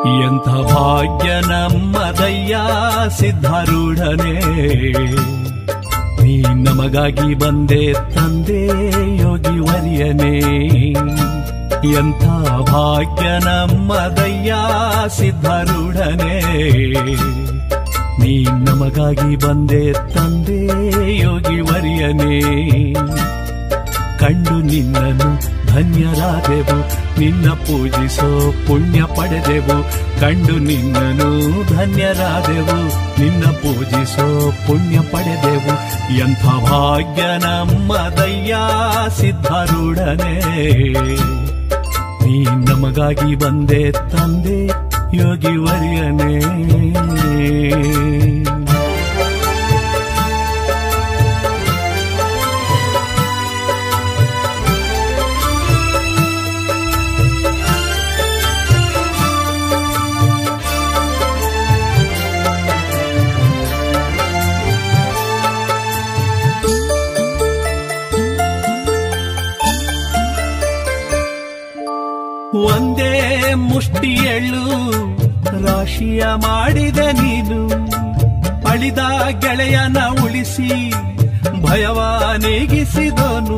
ಎಂಥ ಭಾಗ್ಯ ನಮ್ಮದಯ್ಯ ಸಿದ್ಧಾರೂಢನೇ ನೀ ನಮಗಾಗಿ ಬಂದೆ ತಂದೆ ಯೋಗಿ ವರ್ಯನೇ ಎಂಥ ಭಾಗ್ಯ ನಮ್ಮದಯ್ಯ ಸಿದ್ಧಾರೂಢನೇ ನೀ ನಮಗಾಗಿ ಬಂದೆ ತಂದೆ ಯೋಗಿ ವರ್ಯನೇ ಕಂಡು ನಿನ್ನನು ಧನ್ಯರಾದೆವು ನಿನ್ನ ಪೂಜಿಸೋ ಪುಣ್ಯ ಪಡೆದೆವು ಕಂಡು ನಿನ್ನನು ಧನ್ಯರಾದೆವು ನಿನ್ನ ಪೂಜಿಸೋ ಪುಣ್ಯ ಪಡೆದೆವು ಎಂಥ ಭಾಗ್ಯ ನಮ್ಮದಯ್ಯ ಸಿದ್ಧಾರೂಢನೇ ನೀ ನಮಗಾಗಿ ಬಂದೆ ತಂದೆ ಯೋಗಿ ವರ್ಯನೇ ಒಂದೇ ಮುಷ್ಟಿ ಎಳ್ಳು ರಾಶಿಯ ಮಾಡಿದ ನೀನು ಅಳಿದ ಗೆಳೆಯನ ಉಳಿಸಿ ಭಯವ ನೀಗಿಸಿದನು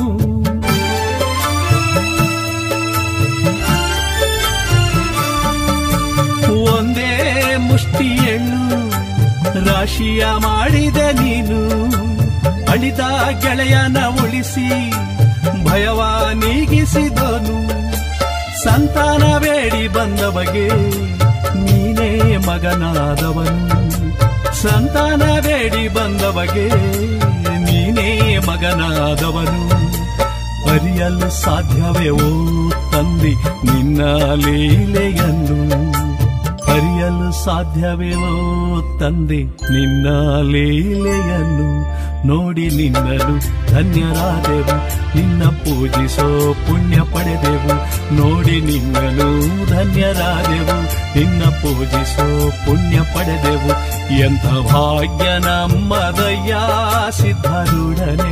ಒಂದೇ ಮುಷ್ಟಿ ಎಳ್ಳು ರಾಶಿಯ ಮಾಡಿದ ನೀನು ಅಳಿದ ಗೆಳೆಯನ ಉಳಿಸಿ ಭಯವ ನೀಗಿಸಿದನು ಸಂತಾನ ಬೇಡಿ ಬಂದ ಬಗೆ ನೀನೇ ಮಗನಾದವನು ಸಂತಾನ ಬೇಡಿ ಬಂದ ಬಗೆ ನೀನೇ ಮಗನಾದವನು ಅರಿಯಲು ಸಾಧ್ಯವೇ ಓ ತಂದಿ ನಿನ್ನ ಲೀಲೆಯನ್ನು ಅರಿಯಲು ಸಾಧ್ಯವೇ ಓ ತಂದೆ ನಿನ್ನ ಲೀಲೆಯನ್ನು ನೋಡಿ ನಿನ್ನಲು ಧನ್ಯರಾದೆವು ನಿನ್ನ ಪೂಜಿಸೋ ಪುಣ್ಯ ಪಡೆದೆವು ನೋಡಿ ನಿನ್ನಲು ಧನ್ಯರಾದೆವು ನಿನ್ನ ಪೂಜಿಸೋ ಪುಣ್ಯ ಪಡೆದೆವು ಎಂಥ ಭಾಗ್ಯ ನಮ್ಮದಯ್ಯ ಸಿದ್ಧಾರೂಢನೇ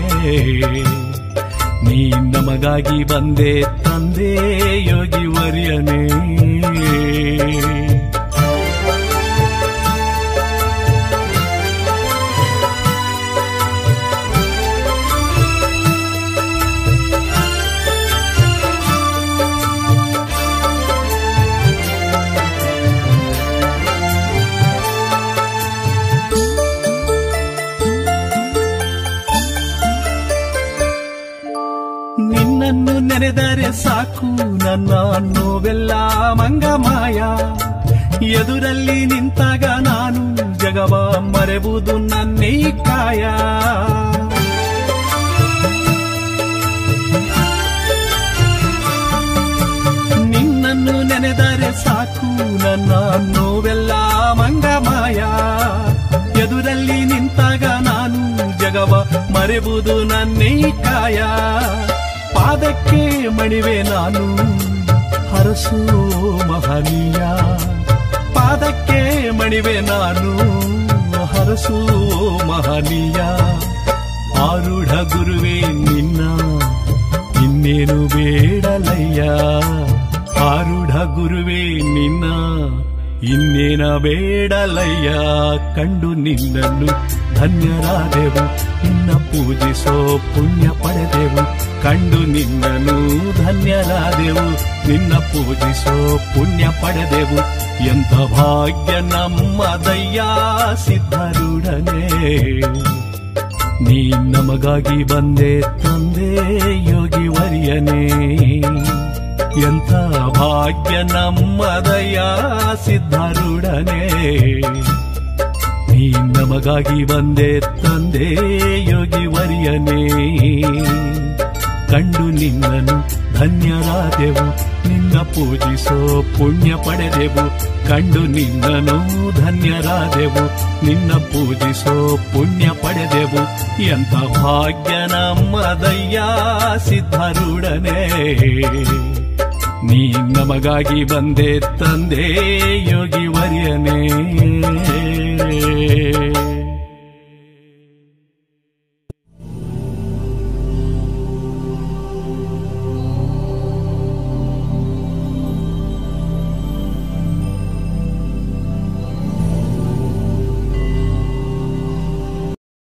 ನೀ ನಮಗಾಗಿ ಬಂದೆ ತಂದೆ ಯೋಗಿ ವರ್ಯನೇ ನಿನ್ನನ್ನು ನೆನೆದರೆ ಸಾಕು ನನ್ನ ನೋವೆಲ್ಲ ಮಂಗಮಾಯ ಎದುರಲ್ಲಿ ನಿಂತಾಗ ನಾನು ಜಗವ ಮರೆಬುದು ನನ್ನೀ ಕಾಯ ನಿನ್ನನ್ನು ನೆನೆದರೆ ಸಾಕು ನನ್ನ ನೋವೆಲ್ಲ ಮಂಗಮಾಯ ಎದುರಲ್ಲಿ ನಿಂತಾಗ ನಾನು ಜಗವ ಮರೆಬುದು ನನ್ನೀ ಕಾಯ ಪಾದಕ್ಕೆ ಮಣಿವೆ ನಾನು ಹರಸು ಮಹನೀಯ ಪಾದಕ್ಕೆ ಮಣಿವೆ ನಾನು ಹರಸು ಮಹನೀಯ ಆರೂಢ ಗುರುವೇ ನಿನ್ನ ಇನ್ನೇನು ಬೇಡಲಯ್ಯ ಆರೂಢ ಗುರುವೇ ನಿನ್ನ ಇನ್ನೇನ ಬೇಡಲಯ್ಯ ಕಂಡು ನಿನ್ನನ್ನು ಧನ್ಯರಾದೆವು ನಿನ್ನ ಪೂಜಿಸೋ ಪುಣ್ಯ ಪಡೆದೆವು ಕಂಡು ನಿನ್ನನು ಧನ್ಯರಾದೆವು ನಿನ್ನ ಪೂಜಿಸೋ ಪುಣ್ಯ ಪಡೆದೆವು ಎಂಥ ಭಾಗ್ಯ ನಮ್ಮದಯ್ಯ ಸಿದ್ಧಾರೂಢನೇ ನೀ ನಮಗಾಗಿ ಬಂದೆ ತಂದೆ ಯೋಗಿ ವರ್ಯನೇ ಎಂಥ ಭಾಗ್ಯ ನಮ್ಮದಯ್ಯ ಸಿದ್ಧಾರೂಢನೇ ನೀ ನಮಗಾಗಿ ಬಂದೆ ತಂದೆ ಯೋಗಿ ವರ್ಯನೇ ಕಂಡು ನಿನ್ನನು ಧನ್ಯರಾದೆವು ನಿನ್ನ ಪೂಜಿಸೋ ಪುಣ್ಯ ಪಡೆದೆವು ಕಂಡು ನಿನ್ನನು ಧನ್ಯರಾದೆವು ನಿನ್ನ ಪೂಜಿಸೋ ಪುಣ್ಯ ಪಡೆದೆವು ಎಂಥ ಭಾಗ್ಯ ನಮ್ಮದಯ್ಯ ಸಿದ್ಧಾರೂಢನೇ ನೀ ನಮಗಾಗಿ ಬಂದೆ ತಂದೆ ಯೋಗಿ ವರ್ಯನೇ